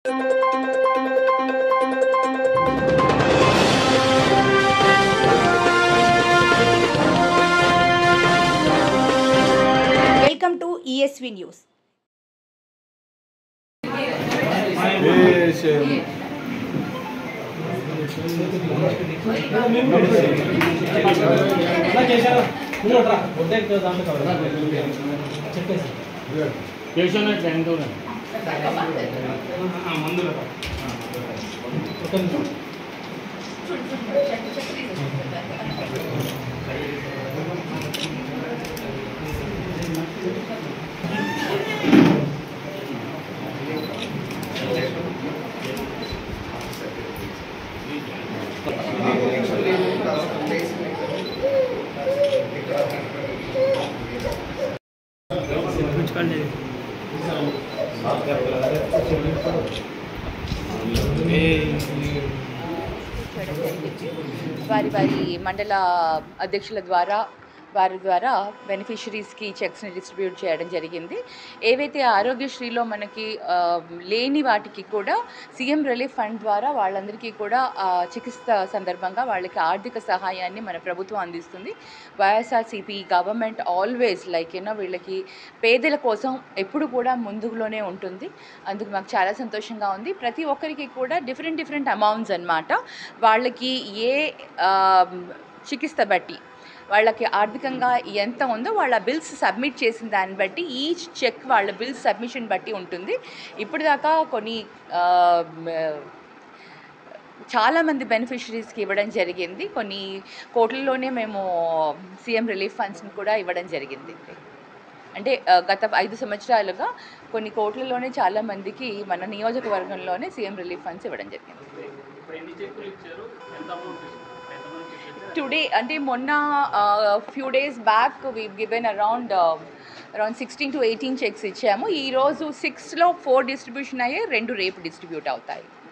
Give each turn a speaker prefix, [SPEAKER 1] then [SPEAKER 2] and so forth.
[SPEAKER 1] welcome to ESV news
[SPEAKER 2] Keshavanath ఎంత
[SPEAKER 3] చేయడం జరిగింది వారి వారి మండల అధ్యక్షుల ద్వారా వారి ద్వారా బెనిఫిషరీస్కి చెక్స్ని డిస్ట్రిబ్యూట్ చేయడం జరిగింది ఏవైతే ఆరోగ్యశ్రీలో మనకి ఆ, లేని వాటికి కూడా సీఎం రిలీఫ్ ఫండ్ ద్వారా వాళ్ళందరికీ కూడా ఆ, చికిత్స సందర్భంగా వాళ్ళకి ఆర్థిక సహాయాన్ని మన ప్రభుత్వం అందిస్తుంది YSRCP government always like you know వీళ్ళకి పేదల కోసం ఎప్పుడు కూడా ముందులోనే ఉంటుంది అందుకు మాకు చాలా సంతోషంగా ఉంది ప్రతి ఒక్కరికి కూడా డిఫరెంట్ డిఫరెంట్ అమౌంట్స్ అన్నమాట వాళ్ళకి ఏ ఆ, చికిత్స బట్టి వాళ్ళకి ఆర్థికంగా ఎంత ఉందో వాళ్ళ బిల్స్ సబ్మిట్ చేసిన దాన్ని బట్టి ఈచ్ చెక్ వాళ్ళ బిల్స్ సబ్మిషన్ బట్టి ఉంటుంది ఇప్పుడు దాకా కొన్ని ఆ, మ- చాలామంది బెనిఫిషరీస్కి ఇవ్వడం జరిగింది కొన్ని కోట్లలోనే మేము సీఎం రిలీఫ్ ఫండ్స్ని కూడా ఇవ్వడం జరిగింది అంటే ఆ, గత ఐదు సంవత్సరాలుగా కొన్ని కోట్లలోనే చాలా మందికి మన నియోజకవర్గంలోనే సీఎం రిలీఫ్ ఫండ్స్ ఇవ్వడం జరిగింది టుడే అంటే మొన్న few days back we given around around sixteen to eighteen cheques ఇచ్చాము ఈరోజు సిక్స్లో ఫోర్ డిస్ట్రిబ్యూషన్ అయ్యాయి రెండు రేపు డిస్ట్రిబ్యూట్ అవుతాయి